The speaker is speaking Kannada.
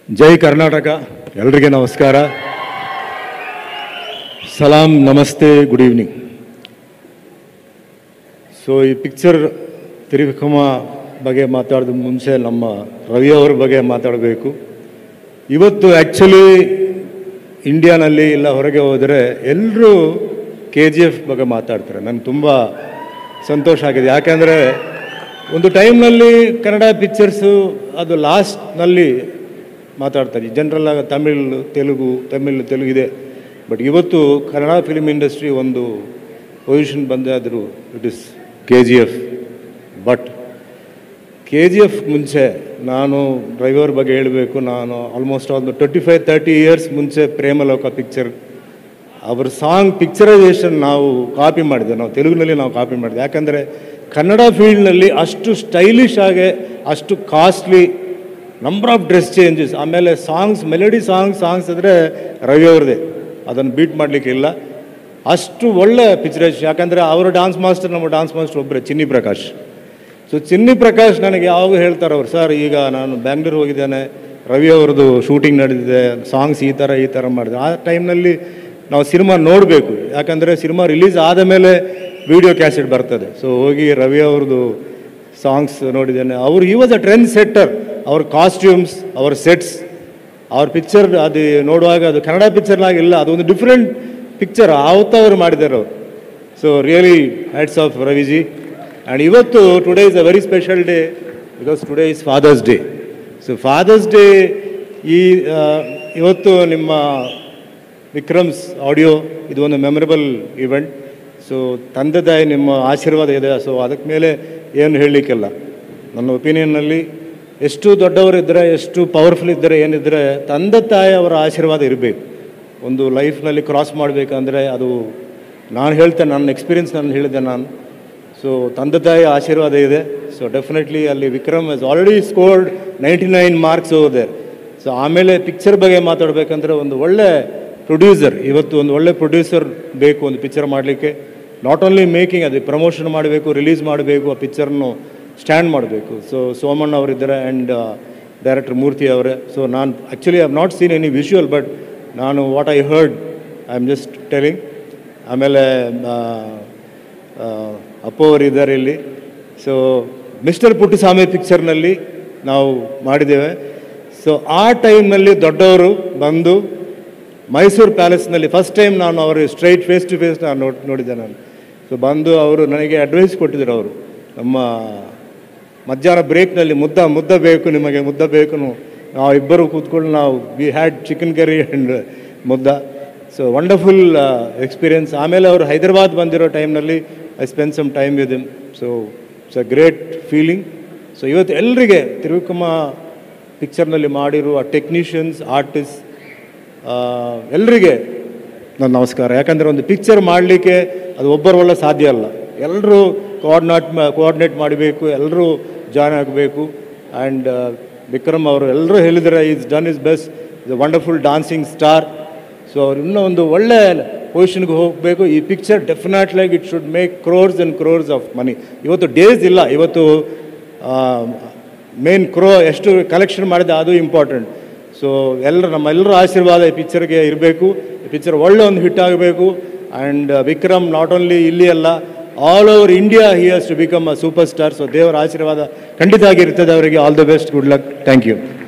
ಜೈ ಕರ್ನಾಟಕ ಎಲ್ರಿಗೆ ನಮಸ್ಕಾರ ಸಲಾಂ ನಮಸ್ತೆ ಗುಡ್ ಈವ್ನಿಂಗ್ ಸೊ ಈ ಪಿಕ್ಚರ್ ತಿರುವಿಕ್ರಮ ಬಗ್ಗೆ ಮಾತಾಡೋದು ಮುಂಚೆ ನಮ್ಮ ರವಿ ಅವ್ರ ಬಗ್ಗೆ ಮಾತಾಡಬೇಕು ಇವತ್ತು ಆ್ಯಕ್ಚುಲಿ ಇಂಡಿಯಾನಲ್ಲಿ ಇಲ್ಲ ಹೊರಗೆ ಹೋದರೆ ಎಲ್ಲರೂ ಕೆ ಜಿ ಎಫ್ ಬಗ್ಗೆ ಮಾತಾಡ್ತಾರೆ ನನಗೆ ತುಂಬ ಸಂತೋಷ ಆಗಿದೆ ಯಾಕೆಂದರೆ ಒಂದು ಟೈಮ್ನಲ್ಲಿ ಕನ್ನಡ ಪಿಕ್ಚರ್ಸು ಅದು ಲಾಸ್ಟ್ನಲ್ಲಿ ಮಾತಾಡ್ತಾರೆ ಜನರಲ್ ಆಗಿ ತಮಿಳ್ ತೆಲುಗು ತಮಿಳ್ ತೆಲುಗು ಇದೆ ಬಟ್ ಇವತ್ತು ಕನ್ನಡ ಫಿಲ್ಮ್ ಇಂಡಸ್ಟ್ರಿ ಒಂದು ಪೊಸಿಷನ್ ಬಂದಾದರೂ it is K G F but K G F ಮುಂಚೆ ನಾನು ಡ್ರೈವರ್ ಬಗ್ಗೆ ಹೇಳಬೇಕು ನಾನು ಆಲ್ಮೋಸ್ಟ್ ಒಂದು ಟ್ವೆಂಟಿ ಫೈವ್ ತರ್ಟಿ ಇಯರ್ಸ್ ಮುಂಚೆ ಪ್ರೇಮಲೋಕ ಪಿಕ್ಚರ್ ಅವ್ರ ಸಾಂಗ್ ಪಿಕ್ಚರೈಸೇಷನ್ ನಾವು ಕಾಪಿ ಮಾಡಿದೆ ನಾವು ತೆಲುಗಿನಲ್ಲಿ ನಾವು ಕಾಪಿ ಮಾಡಿದೆ ಯಾಕಂದರೆ ಕನ್ನಡ ಫೀಲ್ಡ್ನಲ್ಲಿ ಅಷ್ಟು ಸ್ಟೈಲಿಶ್ ಆಗಿ ಅಷ್ಟು costly number of dress changes ಆಮೇಲೆ ಸಾಂಗ್ಸ್ ಮೆಲಡಿ ಸಾಂಗ್ ಸಾಂಗ್ಸ್ ಅಂದರೆ ರವಿ ಅವ್ರದ್ದೇ ಅದನ್ನು ಬೀಟ್ ಮಾಡಲಿಕ್ಕೆ ಇಲ್ಲ ಅಷ್ಟು ಒಳ್ಳೆ ಪಿಕ್ಚರೈಸೇಷನ್ ಯಾಕಂದರೆ ಅವರ ಡಾನ್ಸ್ ಮಾಸ್ಟರ್ ನಮ್ಮ ಡಾನ್ಸ್ ಮಾಸ್ಟರ್ ಒಬ್ಬರೇ ಚಿನ್ನಿ ಪ್ರಕಾಶ್ ಸೊ ಚಿನ್ನಿ ಪ್ರಕಾಶ್ ನನಗೆ ಯಾವಾಗ ಹೇಳ್ತಾರೆ ಅವ್ರು ಸರ್ ಈಗ ನಾನು ಬ್ಯಾಂಗ್ಳೂರ್ ಹೋಗಿದ್ದೇನೆ ರವಿ ಅವ್ರದ್ದು ಶೂಟಿಂಗ್ ನಡೆದಿದೆ ಸಾಂಗ್ಸ್ ಈ ಥರ ಈ ಥರ ಮಾಡಿದೆ ಆ ಟೈಮ್ನಲ್ಲಿ ನಾವು ಸಿನಿಮಾ ನೋಡಬೇಕು ಯಾಕಂದರೆ ಸಿನಿಮಾ ರಿಲೀಸ್ ಆದ ಮೇಲೆ ವಿಡಿಯೋ ಕ್ಯಾಸೆಟ್ ಬರ್ತದೆ ಸೊ ಹೋಗಿ ರವಿ ಅವ್ರದ್ದು ಸಾಂಗ್ಸ್ ನೋಡಿದ್ದೇನೆ ಅವರು ಈ ವಾಸ್ ಅ ಟ್ರೆಂಡ್ ಸೆಟ್ಟರ್ ಅವ್ರ ಕಾಸ್ಟ್ಯೂಮ್ಸ್ ಅವ್ರ ಸೆಟ್ಸ್ ಅವ್ರ ಪಿಕ್ಚರ್ ಅದು ನೋಡುವಾಗ ಅದು ಕನ್ನಡ ಪಿಕ್ಚರ್ನಾಗಿಲ್ಲ ಅದೊಂದು ಡಿಫ್ರೆಂಟ್ ಪಿಕ್ಚರ್ ಆವತ್ತು ಅವರು ಮಾಡಿದ್ದಾರೆ ಅವರು so really hats off Raviji and ಇವತ್ತು today is a very special day because today is father's day so father's day ಈ ಆ, ಇವತ್ತು ನಿಮ್ಮ ವಿಕ್ರಮ್ಸ್ ಆಡಿಯೋ ಇದು ಒಂದು ಮೆಮೊರಬಲ್ ಇವೆಂಟ್ ಸೊ ತಂದೆ ತಾಯಿ ನಿಮ್ಮ ಆಶೀರ್ವಾದ ಇದೆ ಸೊ ಅದಕ್ಕೆ ಮೇಲೆ ಏನು ಹೇಳಲಿಕ್ಕಿಲ್ಲ ನನ್ನ ಒಪಿನಿಯನ್ನಲ್ಲಿ ಎಷ್ಟು ದೊಡ್ಡವರಿದ್ದರೆ ಎಷ್ಟು ಪವರ್ಫುಲ್ ಇದ್ದರೆ ಏನಿದ್ದರೆ ತಂದೆ ತಾಯಿ ಅವರ ಆಶೀರ್ವಾದ ಇರಬೇಕು ಒಂದು ಲೈಫ್ನಲ್ಲಿ ಕ್ರಾಸ್ ಮಾಡಬೇಕಂದ್ರೆ ಅದು ನಾನು ಹೇಳ್ತೇನೆ ನನ್ನ ಎಕ್ಸ್ಪೀರಿಯನ್ಸ್ ನಾನು ಹೇಳಿದ್ದೆ ನಾನು ಸೊ ತಂದೆ ತಾಯಿ ಆಶೀರ್ವಾದ ಇದೆ ಸೊ ಡೆಫಿನೆಟ್ಲಿ ಅಲ್ಲಿ Vikram is already scored ninety nine marks ಹೋದೆ ಸೊ ಆಮೇಲೆ ಪಿಕ್ಚರ್ ಬಗ್ಗೆ ಮಾತಾಡಬೇಕಂದ್ರೆ ಒಂದು ಒಳ್ಳೆ ಪ್ರೊಡ್ಯೂಸರ್ ಇವತ್ತು ಒಂದು ಒಳ್ಳೆ ಪ್ರೊಡ್ಯೂಸರ್ ಬೇಕು ಒಂದು ಪಿಕ್ಚರ್ ಮಾಡಲಿಕ್ಕೆ ನಾಟ್ ಓನ್ಲಿ ಮೇಕಿಂಗ್ ಅದು ಪ್ರಮೋಷನ್ ಮಾಡಬೇಕು ರಿಲೀಸ್ ಮಾಡಬೇಕು ಆ ಪಿಕ್ಚರ್ನು ಸ್ಟ್ಯಾಂಡ್ ಮಾಡಬೇಕು ಸೊ ಸೋಮಣ್ಣ ಅವರಿದ್ದಾರೆ ಆ್ಯಂಡ್ ಡೈರೆಕ್ಟರ್ ಮೂರ್ತಿ ಅವರೇ ಸೊ ನಾನು actually I have not seen any visual but ನಾನು what I heard I am just telling ಆಮೇಲೆ ಆ, ಆ, ಅಪ್ಪು ಅವರು ಇದ್ದಾರೆ ಇಲ್ಲಿ ಸೊ ಮಿಸ್ಟರ್ ಪುಟ್ಟಸ್ವಾಮಿ ಪಿಕ್ಚರ್ನಲ್ಲಿ ನಾವು ಮಾಡಿದ್ದೇವೆ ಸೊ ಆ ಟೈಮ್ನಲ್ಲಿ ದೊಡ್ಡವರು ಬಂದು ಮೈಸೂರು ಪ್ಯಾಲೇಸ್ನಲ್ಲಿ ಫಸ್ಟ್ ಟೈಮ್ ನಾನು ಅವರು ಸ್ಟ್ರೈಟ್ ಫೇಸ್ ಟು ಫೇಸ್ ನಾನು ನೋಡಿ ನೋಡಿದ್ದೆ ನಾನು ಸೊ ಬಂದು ಅವರು ನನಗೆ ಅಡ್ವೈಸ್ ಕೊಟ್ಟಿದ್ದರು ಅವರು ನಮ್ಮ ಮಧ್ಯಾಹ್ನ ಬ್ರೇಕ್ನಲ್ಲಿ ಮುದ್ದ ಮುದ್ದ ಬೇಕು ನಿಮಗೆ ಮುದ್ದ ಬೇಕು ನಾವು ಇಬ್ಬರು ಕೂತ್ಕೊಂಡು ನಾವು we had chicken curry and ಮುದ್ದ ಸೊ ವಂಡರ್ಫುಲ್ ಎಕ್ಸ್ಪೀರಿಯನ್ಸ್ ಆಮೇಲೆ ಅವರು ಹೈದರಾಬಾದ್ ಬಂದಿರೋ ಟೈಮ್ನಲ್ಲಿ I spend some time with him so it's a great feeling so ಇವತ್ತು ಎಲ್ಲರಿಗೆ ತಿರುವಿಕಮ್ಮ ಪಿಕ್ಚರ್ನಲ್ಲಿ ಮಾಡಿರುವ ಟೆಕ್ನಿಷಿಯನ್ಸ್ ಆರ್ಟಿಸ್ಟ್ ಎಲ್ಲರಿಗೆ ನನ್ನ ನಮಸ್ಕಾರ ಯಾಕಂದರೆ ಒಂದು ಪಿಕ್ಚರ್ ಮಾಡಲಿಕ್ಕೆ ಅದು ಒಬ್ಬರವಲ್ಲ ಸಾಧ್ಯ ಅಲ್ಲ ಎಲ್ಲರೂ ಕೋಆರ್ಡಿನೇಟ್ ಕೋಆರ್ಡಿನೇಟ್ ಮಾಡಬೇಕು ಎಲ್ಲರೂ ಜಾಯ್ನ್ ಆಗಬೇಕು ಆ್ಯಂಡ್ ವಿಕ್ರಮ್ ಅವರು ಎಲ್ಲರೂ ಹೇಳಿದರೆ is done is best is a wonderful dancing star so ಅವ್ರು ಇನ್ನೂ ಒಂದು ಒಳ್ಳೆ ಪೊಸಿಷನ್ಗೆ ಹೋಗಬೇಕು ಈ picture definitely it should make crores and crores of money ಇವತ್ತು ಡೇಸ್ ಇಲ್ಲ ಇವತ್ತು ಮೇನ್ ಕ್ರೋ ಎಷ್ಟು ಕಲೆಕ್ಷನ್ ಮಾಡಿದೆ ಅದು ಇಂಪಾರ್ಟೆಂಟ್ ಸೊ ಎಲ್ಲರ ನಮ್ಮೆಲ್ಲರ ಆಶೀರ್ವಾದ ಈ ಪಿಕ್ಚರ್ಗೆ ಇರಬೇಕು ಈ ಪಿಕ್ಚರ್ ಒಳ್ಳೆ ಒಂದು ಹಿಟ್ ಆಗಬೇಕು ಆ್ಯಂಡ್ ವಿಕ್ರಮ್ ನಾಟ್ ಓನ್ಲಿ ಇಲ್ಲಿ ಅಲ್ಲ all over India he has to become a super star so ದೇವರ ಆಶೀರ್ವಾದ ಖಂಡಿತ ಆಗಿರ್ತದೆ ಅವರಿಗೆ all the best good luck thank you